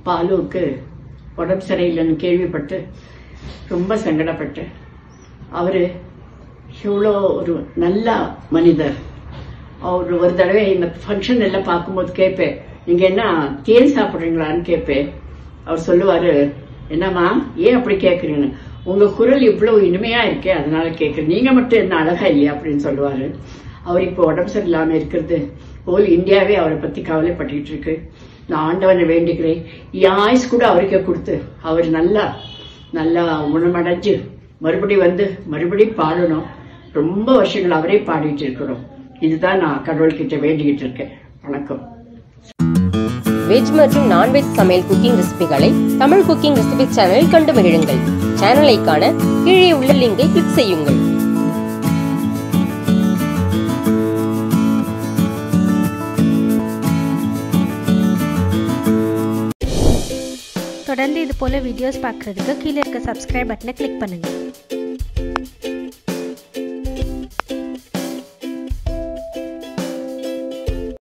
பாலுவுக்கு உடம்பு சரியில்லைன்னு கேள்விப்பட்டு ரொம்ப சங்கடப்பட்டு அவரு இவ்வளோ ஒரு நல்ல மனிதர் அவர் ஒரு தடவை இந்த ஃபங்க்ஷன் எல்லாம் பார்க்கும்போது கேட்பேன் நீங்க என்ன தேன் சாப்பிடுறீங்களான்னு கேட்பேன் அவர் சொல்லுவாரு என்னம்மா ஏன் அப்படி கேட்குறீங்கன்னு உங்க குரல் இவ்வளவு இனிமையா இருக்கே அதனால கேட்குறேன் நீங்க மட்டும் என்ன அழகா இல்லையா அப்படின்னு சொல்லுவாரு அவர் இப்போ உடம்பு சரியில்லாம இருக்கிறது ஹோல் இந்தியாவே அவரை பத்தி கவலைப்பட்டுக்கிட்டு இருக்கு நான் ஆண்டவனை வேண்டிக்கிறேன் என் ஆயுஸ் கூட அவருக்கே கொடுத்து அவர் நல்லா நல்லா குணமடைஞ்சு மறுபடி வந்து மறுபடியும் பாடணும் ரொம்ப வருஷங்கள் அவரே பாடிட்டு இருக்கணும் இதுதான் நான் கடவுள்கிட்ட வேண்டிக்கிட்டு இருக்கேன் வணக்கம் வெஜ் மற்றும் நான்வெஜ் சமையல் குக்கிங் ரெசிபிகளை தமிழ் குக்கிங் ரெசிபி சேனலில் கண்டு மகிழுங்கள் சேனலை காண கீழே உள்ள லிங்கை கிளிக் செய்யுங்கள் தொடர்ந்து இது போல வீடியோஸ் பார்க்குறதுக்கு கீழே இருக்க சப்ஸ்கிரைப் பட்டனை கிளிக் பண்ணுங்கள்